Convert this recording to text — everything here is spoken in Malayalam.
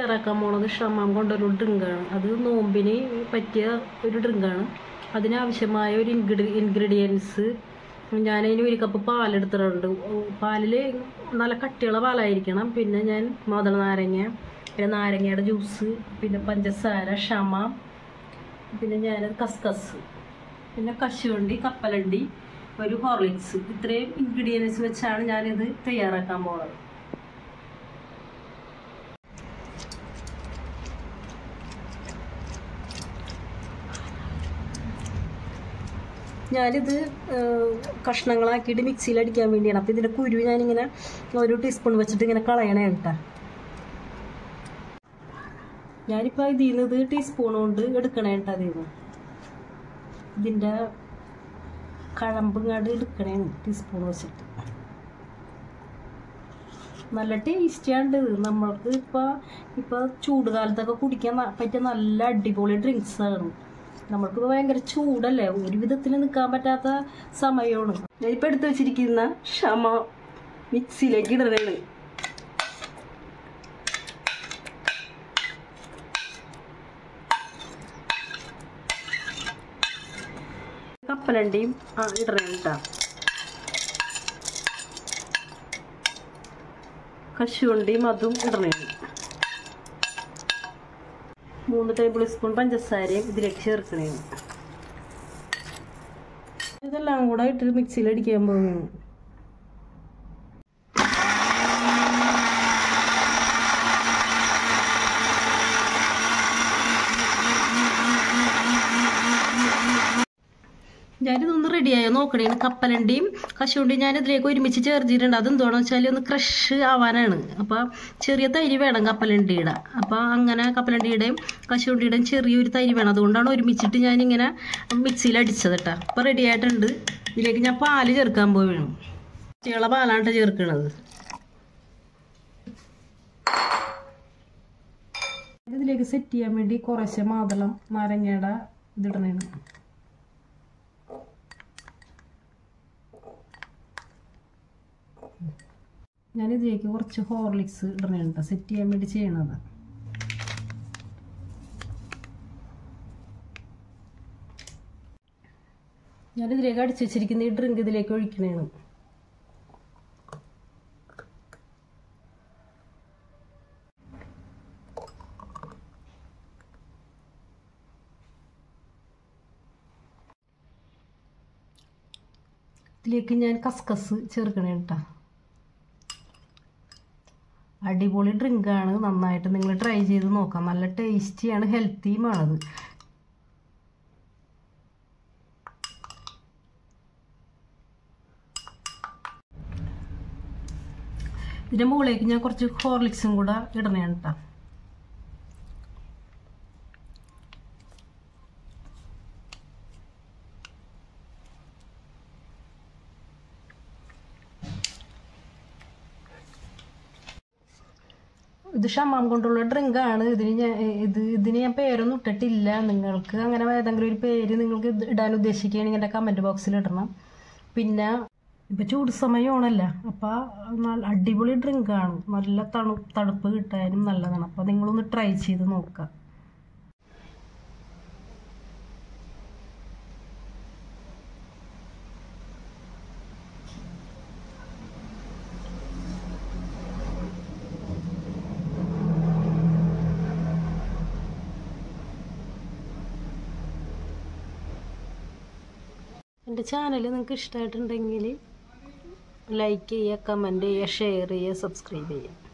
തയ്യാറാക്കാൻ പോണത് ഷമാം കൊണ്ടൊരു ഡ്രിങ്കാണ് അത് നോമ്പിന് പറ്റിയ ഒരു ഡ്രിങ്കാണ് അതിനാവശ്യമായ ഒരു ഇൻഗ്രീഡി ഇൻഗ്രീഡിയൻസ് ഞാനതിന് ഒരു കപ്പ് പാലെടുത്തിട്ടുണ്ട് പാലിൽ നല്ല കട്ടിയുള്ള പാലായിരിക്കണം പിന്നെ ഞാൻ മുതൽ നാരങ്ങ പിന്നെ നാരങ്ങയുടെ ജ്യൂസ് പിന്നെ പഞ്ചസാര ഷമാം പിന്നെ ഞാൻ കസ്കസ് പിന്നെ കശുവണ്ടി കപ്പലണ്ടി ഒരു ഹോർലിക്സ് ഇത്രയും ഇൻഗ്രീഡിയൻസ് വെച്ചാണ് ഞാനിത് തയ്യാറാക്കാൻ പോകുന്നത് ഞാനിത് ഏഹ്, കഷ്ണങ്ങളാക്കിയിട്ട് മിക്സിയിൽ അടിക്കാൻ വേണ്ടിയാണ് അപ്പോൾ ഇതിൻ്റെ കുരു ഞാനിങ്ങനെ ഒരു ടീസ്പൂൺ വെച്ചിട്ട് ഇങ്ങനെ കളയണേ കേട്ടോ ഞാനിപ്പോൾ ഇതിൽ നിന്ന് ഇത് ടീസ്പൂൺ കൊണ്ട് എടുക്കണേ കേട്ടോ അതിൽ നിന്ന് ഇതിൻ്റെ കഴമ്പുങ്ങാട് എടുക്കണേ ടീസ്പൂൺ വെച്ചിട്ട് നല്ല ടേസ്റ്റിയാണ്ട് നമ്മൾക്ക് ഇപ്പോൾ ഇപ്പോൾ ചൂട് കാലത്തൊക്കെ കുടിക്കാൻ ന- പറ്റിയ നല്ല അടിപൊളി ഡ്രിങ്ക്സ് ആണ് നമ്മൾക്കിപ്പോൾ ഭയങ്കര ചൂടല്ലേ ഒരു വിധത്തിൽ നിൽക്കാൻ പറ്റാത്ത സമയമാണ് ഞാനിപ്പോൾ എടുത്ത് വെച്ചിരിക്കുന്ന ക്ഷമ മിക്സിയിലേക്ക് ഇടണേണ് കപ്പലണ്ടിയും ആ ഇടണേ കേട്ടോ കശുവണ്ടിയും അതും ഇടണേ മൂന്ന് ടേബിൾ സ്പൂൺ പഞ്ചസാരയും ഇതിലേക്ക് ചേർക്കണേ ഇതെല്ലാം കൂടെ ഇട്ട് മിക്സിയിൽ അടിക്കാൻ പോകുന്നു ഞാനിതൊന്ന് റെഡിയായോ നോക്കണേ കപ്പലണ്ടിയും കശുവണ്ടിയും ഞാൻ ഇതിലേക്ക് ഒരുമിച്ച് ചേർത്തിട്ടുണ്ട് അതെന്താണെന്ന് വെച്ചാൽ ഒന്ന് ക്രഷ് ആവാനാണ് അപ്പോൾ ചെറിയ തൈര് വേണം കപ്പലണ്ടിയുടെ അപ്പോൾ അങ്ങനെ കപ്പലണ്ടിയുടെയും കശുവണ്ടിയുടെയും ചെറിയൊരു തൈര് വേണം അതുകൊണ്ടാണ് ഒരുമിച്ചിട്ട് ഞാനിങ്ങനെ മിക്സിയിൽ അടിച്ചത് കേട്ടോ അപ്പോൾ റെഡി ആയിട്ടുണ്ട് ഇതിലേക്ക് ഞാൻ പാല് ചേർക്കാൻ പോയി വേണം കുട്ടികളെ പാലാണ് ചേർക്കണത് ഇതിലേക്ക് സെറ്റ് ചെയ്യാൻ വേണ്ടി കുറച്ച് മാതളം നാരങ്ങയുടെ ഇതിടണേണ് ഞാൻ ഇതിലേക്ക് കുറച്ച് ഹോർലിക്സ് ഇടണുണ്ട് സെറ്റ് ചെയ്യാൻ വേണ്ടി ചെയ്യണത് ഞാൻ ഇതിലേക്ക് അടിച്ചു വെച്ചിരിക്കുന്ന ഈ ഡ്രിങ്ക് ഇതിലേക്ക് ഒഴിക്കണേണ് ഇതിലേക്ക് ഞാൻ കസ്കസ് ചേർക്കണേ കേട്ടോ അടിപൊളി ഡ്രിങ്കാണ് നന്നായിട്ട് നിങ്ങൾ ട്രൈ ചെയ്ത് നോക്കാം നല്ല ടേസ്റ്റിയാണ് ഹെൽത്തിയുമാണത് ഇതിൻ്റെ മുകളിലേക്ക് ഞാൻ കുറച്ച് ഹോർലിക്സും കൂടെ ഇടണേ കേട്ടോ ഇത് ഷമാം കൊണ്ടുള്ള ഡ്രിങ്കാണ് ഇതിന് ഞാൻ ഇത് ഇതിന് ഞാൻ പേരൊന്നും ഇട്ടിട്ടില്ല നിങ്ങൾക്ക് അങ്ങനെ ഏതെങ്കിലും ഒരു പേര് നിങ്ങൾക്ക് ഇത് ഇടാൻ ഉദ്ദേശിക്കുകയാണെങ്കിൽ എൻ്റെ കമൻറ്റ് ബോക്സിൽ ഇടണം പിന്നെ ഇപ്പം ചൂട് സമയമാണല്ല അപ്പോൾ നല്ല അടിപൊളി ഡ്രിങ്കാണ് നല്ല തണു തണുപ്പ് കിട്ടാനും നല്ലതാണ് അപ്പോൾ നിങ്ങളൊന്ന് ട്രൈ ചെയ്ത് നോക്കുക എൻ്റെ ചാനൽ നിങ്ങൾക്ക് ഇഷ്ടമായിട്ടുണ്ടെങ്കിൽ ലൈക്ക് ചെയ്യുക കമൻറ്റ് ചെയ്യുക ഷെയർ ചെയ്യുക സബ്സ്ക്രൈബ് ചെയ്യുക